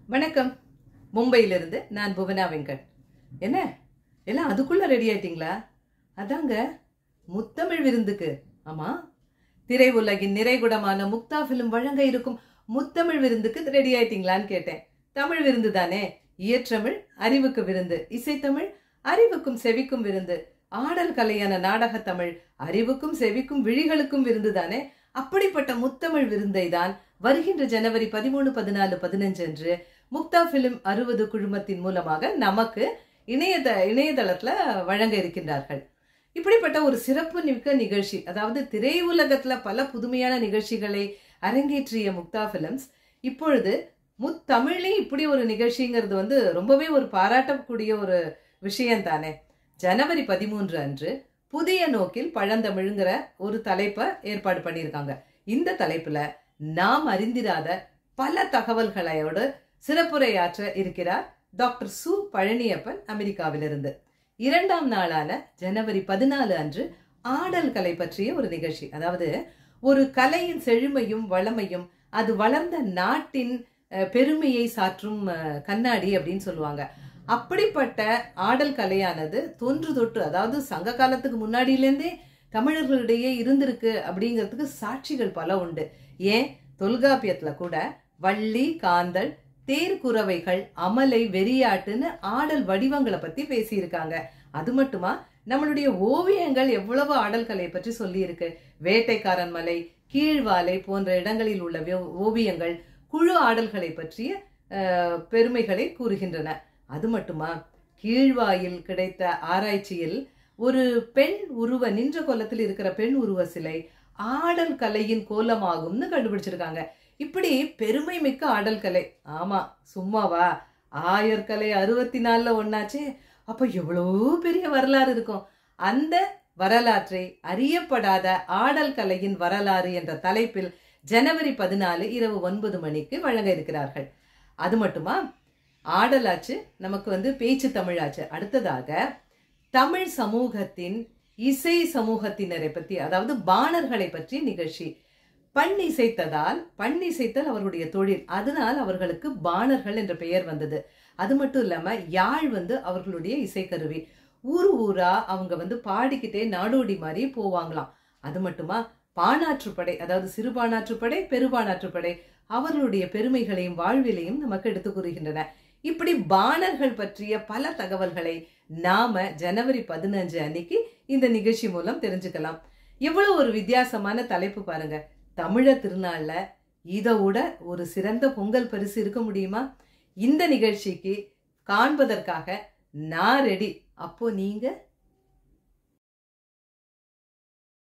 வணக்கம் மும்பையிலிருந்து நான் புவனா வெங்கட் என்ன எல்லாம் அதுக்குள்ள ரெடி ஆயிட்டீங்களா அதாங்க முத்தமிழ் விருந்துக்கு ஆமா திரை உலகின் நிறைகுடமான முக்தா ஃபிலிம் வழங்க இருக்கும் முத்தமிழ் விருந்துக்கு ரெடி ஆயிட்டீங்களான்னு கேட்டேன் தமிழ் விருந்து தானே இயற்றமிழ் அறிவுக்கு விருந்து இசைத்தமிழ் அறிவுக்கும் செவிக்கும் விருந்து ஆடல் கலையான நாடகத் தமிழ் அறிவுக்கும் செவிக்கும் விழிகளுக்கும் விருந்து தானே அப்படிப்பட்ட முத்தமிழ் விருந்தை தான் வருகின்ற ஜனவரி பதிமூணு பதினாலு பதினஞ்சு அன்று முக்தா பிலிம் அறுபது குழுமத்தின் மூலமாக நமக்கு இணையத இணையதளத்துல வழங்க இருக்கின்றார்கள் இப்படிப்பட்ட ஒரு சிறப்பு மிக்க நிகழ்ச்சி அதாவது திரையுலகத்துல பல புதுமையான நிகழ்ச்சிகளை அரங்கேற்றிய முக்தா பிலிம்ஸ் இப்பொழுது முத்தமிழே இப்படி ஒரு நிகழ்ச்சிங்கிறது வந்து ரொம்பவே ஒரு பாராட்டக்கூடிய ஒரு விஷயம் தானே ஜனவரி பதிமூன்று அன்று புதிய நோக்கில் பழந்தமிழ்ங்கிற ஒரு தலைப்பை ஏற்பாடு பண்ணியிருக்காங்க இந்த தலைப்புல நாம் அறிந்திராத பல தகவல்களோடு சிறப்புரையாற்ற இருக்கிறார் டாக்டர் சு பழனியப்பன் அமெரிக்காவிலிருந்து இரண்டாம் நாளான ஜனவரி பதினாலு அன்று ஆடல் கலை பற்றிய ஒரு நிகழ்ச்சி அதாவது ஒரு கலையின் செழுமையும் வளமையும் அது வளர்ந்த நாட்டின் அஹ், பெருமையை சாற்றும் அஹ், கண்ணாடி அப்படின்னு சொல்லுவாங்க அப்படிப்பட்ட ஆடல் கலையானது தொன்று தொட்டு அதாவது சங்க காலத்துக்கு முன்னாடியிலேருந்தே தமிழர்களிடையே இருந்திருக்கு அப்படிங்கிறதுக்கு சாட்சிகள் பல உண்டு ஏன் தொல்காப்பியத்துல கூட வள்ளி காந்தல் தேர்குறவைகள் அமலை வெறியாட்டுன்னு ஆடல் வடிவங்களை பத்தி பேசியிருக்காங்க அது மட்டுமா நம்மளுடைய ஓவியங்கள் எவ்வளவு ஆடல் கலையை பற்றி சொல்லியிருக்கு வேட்டைக்காரன் மலை கீழ்வாலை போன்ற இடங்களில் உள்ள வே- ஓவியங்கள் குழு ஆடல்களை பற்றிய அஹ், பெருமைகளை கூறுகின்றன அது மட்டுமா கீழ்வாயில் கிடைத்த ஆராய்ச்சியில் ஒரு பெண் உருவ நின்ற கோலத்தில் இருக்கிற பெண் உருவ சிலை ஆடல் கலையின் கோலமாகும்னு கண்டுபிடிச்சிருக்காங்க இப்படி பெருமை மிக்க ஆடல் கலை ஆமா சும்மாவா ஆயர்கலை அறுபத்தி நாலுல ஒன்னாச்சே அப்ப எவ்வளோ பெரிய வரலாறு இருக்கும் அந்த வரலாற்றை அறியப்படாத ஆடல் கலையின் வரலாறு என்ற தலைப்பில் ஜனவரி பதினாலு இரவு ஒன்பது மணிக்கு வழங்க இருக்கிறார்கள் அது மட்டுமா ஆடலாச்சு நமக்கு வந்து பேச்சு தமிழாச்சு அடுத்ததாக தமிழ் சமூகத்தின் இசை சமூகத்தினரை பற்றி அதாவது பாணர்களை பற்றிய நிகழ்ச்சி பண் இசைத்ததால் பண் இசைத்தல் அவர்களுடைய தொழில் அதனால் அவர்களுக்கு பாணர்கள் என்ற பெயர் வந்தது அது மட்டும் இல்லாம யாழ் வந்து அவர்களுடைய இசைக்கருவி ஊர் ஊரா அவங்க வந்து பாடிக்கிட்டே நாடோடி மாதிரி போவாங்களாம் அது மட்டுமா பாணாற்றுப்படை அதாவது சிறுபாணாற்றுப்படை பெருபாணாற்றுப்படை அவர்களுடைய பெருமைகளையும் வாழ்விலையும் நமக்கு எடுத்து கூறுகின்றன இப்படி பாணர்கள் பற்றிய பல தகவல்களை நாம ஜனவரி பதினஞ்சு அன்னைக்கு இந்த நிகழ்ச்சி மூலம் தெரிஞ்சுக்கலாம் எவ்வளவு ஒரு வித்தியாசமான தலைப்பு பாருங்க தமிழர் திருநாள்ல இதை விட ஒரு சிறந்த பொங்கல் பரிசு இருக்க முடியுமா இந்த நிகழ்ச்சிக்கு காண்பதற்காக நான் ரெடி அப்போ நீங்க